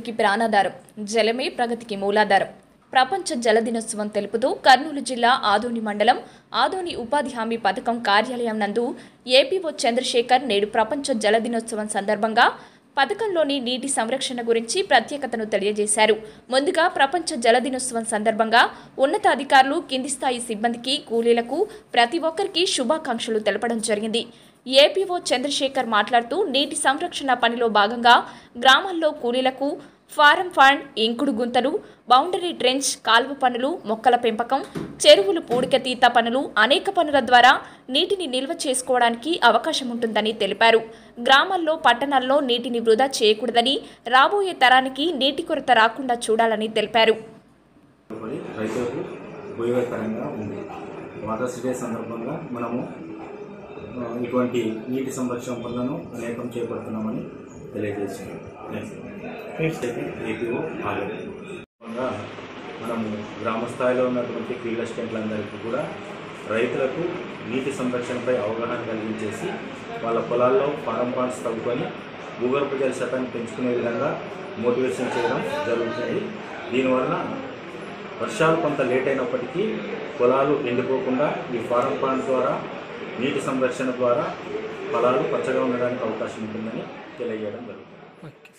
అభివృద్ధికి ప్రాణాధారం జలమే ప్రగతికి మూలాధారం ప్రపంచ జల దినోత్సవం తెలుపుతూ కర్నూలు జిల్లా ఆదోని మండలం ఆదోని ఉపాధి హామీ పథకం కార్యాలయం నందు ఏపీఓ చంద్రశేఖర్ నేడు ప్రపంచ జల దినోత్సవం సందర్భంగా పథకంలోని నీటి సంరక్షణ గురించి ప్రత్యేకతను తెలియజేశారు ముందుగా ప్రపంచ జల దినోత్సవం సందర్భంగా ఉన్నతాధికారులు కింది స్థాయి సిబ్బందికి కూలీలకు ప్రతి ఒక్కరికి శుభాకాంక్షలు తెలపడం జరిగింది ఏపీఓ చంద్రశేఖర్ మాట్లాడుతూ నీటి సంరక్షణ పనిలో భాగంగా గ్రామాల్లో కూలీలకు ఫారం ఫండ్ ఇంకుడు గుంతలు బౌండరీ ట్రెంచ్ కాలువ పనులు మొక్కల పెంపకం చెరువులు పూడికతీత పనులు అనేక పనుల ద్వారా నీటిని నిల్వ చేసుకోవడానికి అవకాశం ఉంటుందని తెలిపారు గ్రామాల్లో పట్టణాల్లో నీటిని వృధా చేయకూడదని రాబోయే తరానికి నీటి కొరత రాకుండా చూడాలని తెలిపారు పడి రైతులకు ఉపయోగకరంగా ఉంది వాటర్ సిటీ సందర్భంగా మనము ఆ, ఇటువంటి నీటి సంరక్షణ పనులను అనేకం చేపడుతున్నామని తెలియజేసింది ఏపీఓ ఆలోచన మనము గ్రామ స్థాయిలో ఉన్నటువంటి ఫీల్డ్ అసిస్టెంట్లందరికీ కూడా రైతులకు నీటి సంరక్షణపై అవగాహన కలిగించేసి వాళ్ళ పొలాల్లో ఫారం పాండ్స్ తవ్వుకొని భూగర్భ జల శాతాన్ని పెంచుకునే విధంగా మోటివేషన్ చేయడం జరుగుతుంది దీనివల్ల వర్షాలు కొంత లేట్ అయినప్పటికీ పొలాలు ఎండిపోకుండా ఈ ఫారం పాండ్ ద్వారా నీటి సంరక్షణ ద్వారా పొలాలు పచ్చగా ఉండడానికి అవకాశం ఉంటుందని తెలియజేయడం జరుగుతుంది